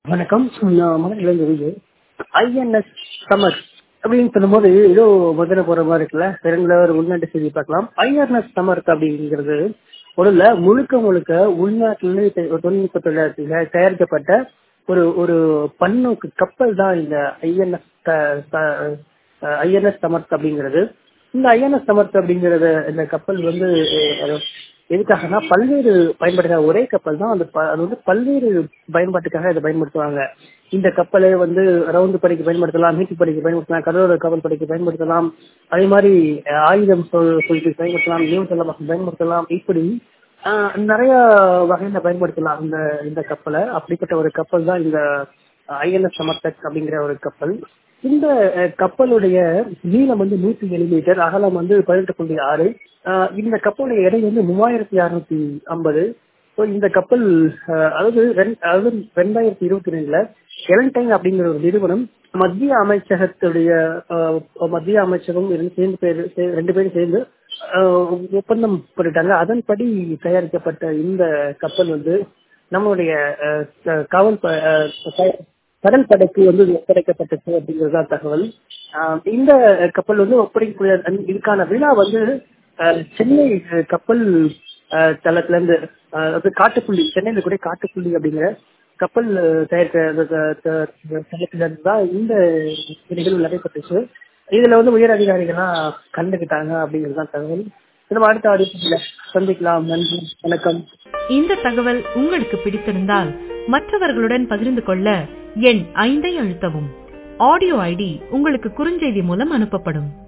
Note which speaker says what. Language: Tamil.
Speaker 1: வணக்கம் நான் மதுரையிலேருந்து விஜய் ஐஎன்எஸ் சமர் அப்படின்னு சொல்லும்போது ஏதோ மதுரை போற மாதிரி இருக்குல்ல தெலுங்குல ஒரு உள்நாட்டு செய்தி பார்க்கலாம் ஐஎன்எஸ் சமர்த் அப்படிங்கிறது ஒருல முழுக்க முழுக்க உள்நாட்டிலிருந்து தெ- தொழில்நுட்ப தொழிலாளர்கள தயாரிக்கப்பட்ட ஒரு ஒரு பன்னோக்கு கப்பல் தான் இந்த ஐஎன்எஸ் ஐஎன்எஸ் சமர்த் அப்படிங்கிறது இந்த ஐஎன்எஸ் சமர்த் அப்படிங்கறது இந்த கப்பல் வந்து அஹ், எதுக்காகனா பல்வேறு பயன்பாட்டுக்காக ஒரே கப்பல் தான் அந்த ப- அது வந்து பல்வேறு பயன்பாட்டுக்காக இதை பயன்படுத்துவாங்க இந்த கப்பலை வந்து ரவுண்டு படைக்கு பயன்படுத்தலாம் மீட்டு படைக்கு பயன்படுத்தலாம் கடலோர கப்பல் படைக்கு பயன்படுத்தலாம் அதே மாதிரி அஹ், ஆயுதம் சொல் சொல்லிட்டு பயன்படுத்தலாம் ஏவு செல்லமாக பயன்படுத்தலாம் இப்படி ஆஹ், நிறைய வகையில பயன்படுத்தலாம் இந்த இந்த கப்பலை அப்படிப்பட்ட ஒரு கப்பல் தான் இந்த ஐஎன்எஸ் சமர்த்தக் அப்படிங்கிற ஒரு கப்பல் இந்த அஹ், கப்பலுடைய நீளம் வந்து நூத்தி ஏழு மீட்டர் அகலம் வந்து பதினெட்டு புள்ளி ஆறு ஆஹ், இந்த கப்பலுடைய எடை வந்து மூவாயிரத்தி அறுநூத்தி ஐம்பது ஸோ இந்த கப்பல் ஆஹ், அதாவது ரெண்- அதாவது ரெண்டாயிரத்தி இருபத்தி ரெண்டுல எலன்டைன் அப்படிங்கிற ஒரு நிறுவனம் மத்திய அமைச்சகத்துடைய ஆஹ், மத்திய அமைச்சகம் இருந்து சேர்ந்து பேர் சே- ரெண்டு பேரும் சேர்ந்து ஆஹ், ஒப்பந்தம் போட்டுட்டாங்க அதன்படி தயாரிக்கப்பட்ட இந்த கப்பல் வந்து நம்மளுடைய ஆஹ், க- காவல் ப- ஆஹ், க- கடல் படைக்கு வந்து இது ஒப்படைக்கப்பட்டது அப்படிங்கிறது தான் தகவல் ஆஹ், இந்த கப்பல் வந்து ஒப்படைக்கக்கூடிய அந்த- இதுக்கான விழா வந்து ஆஹ், சென்னை ஆஹ், கப்பல் ஆஹ், தளத்துல இருந்து ஆஹ், அதாவது காட்டுப்புள்ளி சென்னையில கூட காட்டுப்புள்ளி அப்படிங்கிற கப்பல் ஆஹ், தயாரிக்க அந்த த- த- தளத்துல இருந்து தான் இந்த நிகழ்வு நடைபெற்றுச்சு இதுல வந்து உயர் அதிகாரிகள்லாம் கலந்துக்கிட்டாங்க அப்படிங்கிறது தான் தகவல் நம்ம அடுத்த ஆடியோ சந்திக்கலாம் நன்றி வணக்கம்
Speaker 2: இந்த தகவல் உங்களுக்கு பிடித்திருந்தால் மற்றவர்களுடன் பகிர்ந்து கொள்ள எண் ஐந்தை அழுத்தவும் ஆடியோ ஐடி உங்களுக்கு குறுஞ்செய்தி மூலம் அனுப்பப்படும்